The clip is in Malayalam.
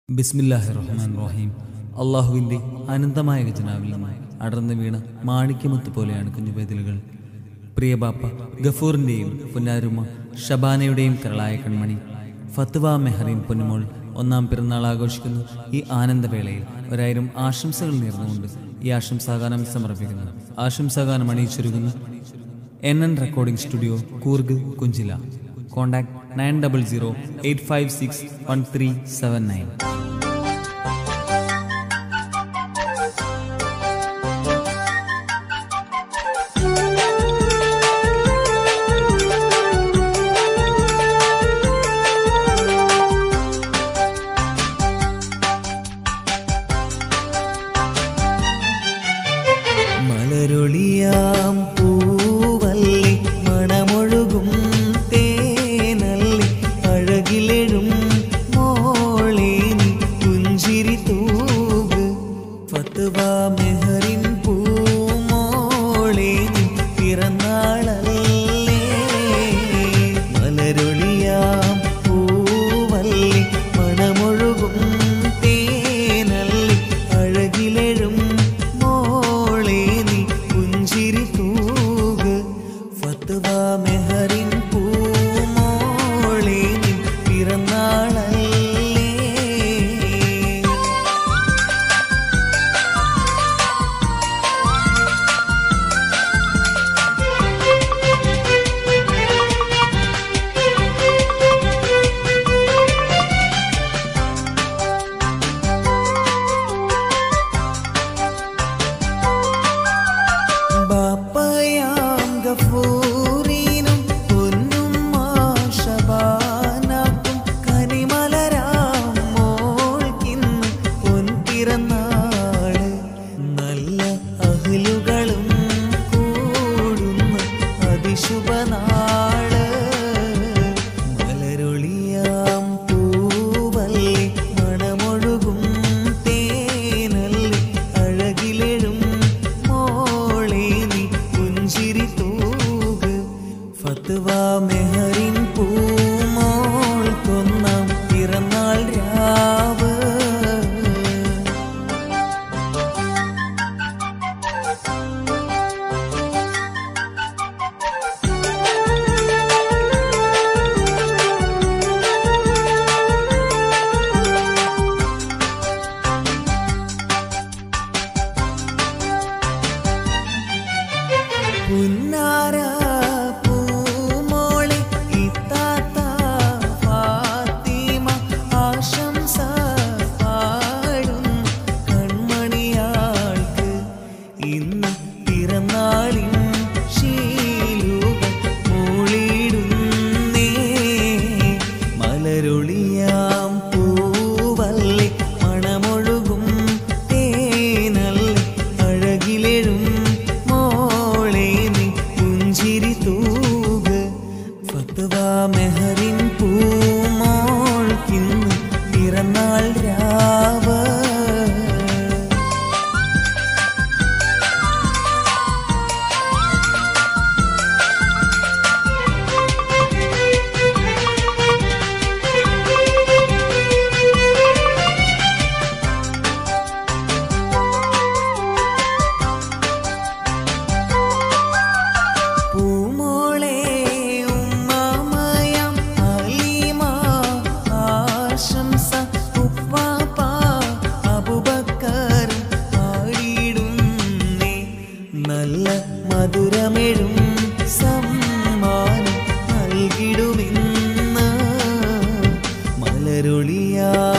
ബിസ്മില്ലാഹി റഹ്മാൻ റഹീം അള്ളാഹുവിൻ്റെ അനന്തമായ ഖജനാവിൽ നിന്ന് അടർന്നു വീണ മാണിക്യമുത്ത് പോലെയാണ് കുഞ്ഞുപൈതലുകൾ പ്രിയ ബാപ്പ ഗഫൂറിൻ്റെയും പുന്നാരുമ ഷബാനയുടെയും കരളായ കൺമണി ഫത്വ മെഹറീൻ പൊന്നുമോൾ ഒന്നാം പിറന്നാൾ ആഘോഷിക്കുന്ന ഈ ആനന്ദവേളയിൽ ഒരായിരം ആശംസകൾ നേർന്നുകൊണ്ട് ഈ ആശംസാഗാനം സമർപ്പിക്കുന്നു ആശംസാഗാനം അണിയിച്ചൊരുങ്ങുന്നു N N recording studio Coorg കുഞ്ചില contact nine double zero eight five six one three seven nine മലരൊളിയാം പൂവല്ലി മണമൊഴുകും തേനല്ലി അഴകിലെഴും മോളേ നീ പുഞ്ചിരി തൂക് ഫത്വ മെഹറിൻ പൂമോളേ നീ പിറന്നാളല്ലേ മലരൊളിയാം പൂവല്ലി മണമൊഴുകും തേനല്ലി അഴകിലെഴും മോളേ നീ പുഞ്ചിരി തൂക് ഫത്വ മെഹറിൻ പൂമോളേ നീ പിറന്നാളല്ലേ ബാപ്പയാം ഗഫൂറിനും പൊന്നും മാഷബാനാക്കും കനിമലരാം മോൾക്കിന്ന് പൊൻപിറന്നാള് നല്ല അഹ്ലുകളും കൂടുന്ന അതിശുഭനാള് മലരൊളിയാം പൂവല്ലി മണമൊഴുകും തേനല്ലി അഴകിലെഴും മോളേ നീ പുഞ്ചിരി തൂക് ഫത്വ മെഹറിൻ പൂമോൾ കൊന്നാം പിറന്നാൾ രാവ് പുന്നാര പൂമോളി ഇത്താത്ത ഫാത്തിമ ആശംസ പാടും കൺമണിയാൾക്ക് ഇന്ന് പിറന്നാളിൻ ശീലുകൾ മൂളിടുന്നേ മലരൊളിയാം പൂവല്ലി മണമൊഴുകും തേനല്ലി അഴകിലെഴും മോളേ നീ പുഞ്ചിരി തൂക് ഫത്വ മെഹറിൻ പൂമോൾക്കിന്ന് പിറന്നാൾ രാവ് പൂമോളെ ഉമ്മാമയം അലീമ ആശംസ ഉപ്പാപ്പ അബുബക്കർ പാടിയിടുന്നേ നല്ല മധുരമെഴും സമ്മാനം നൽകിടുമിന്ന് മലരൊളിയാ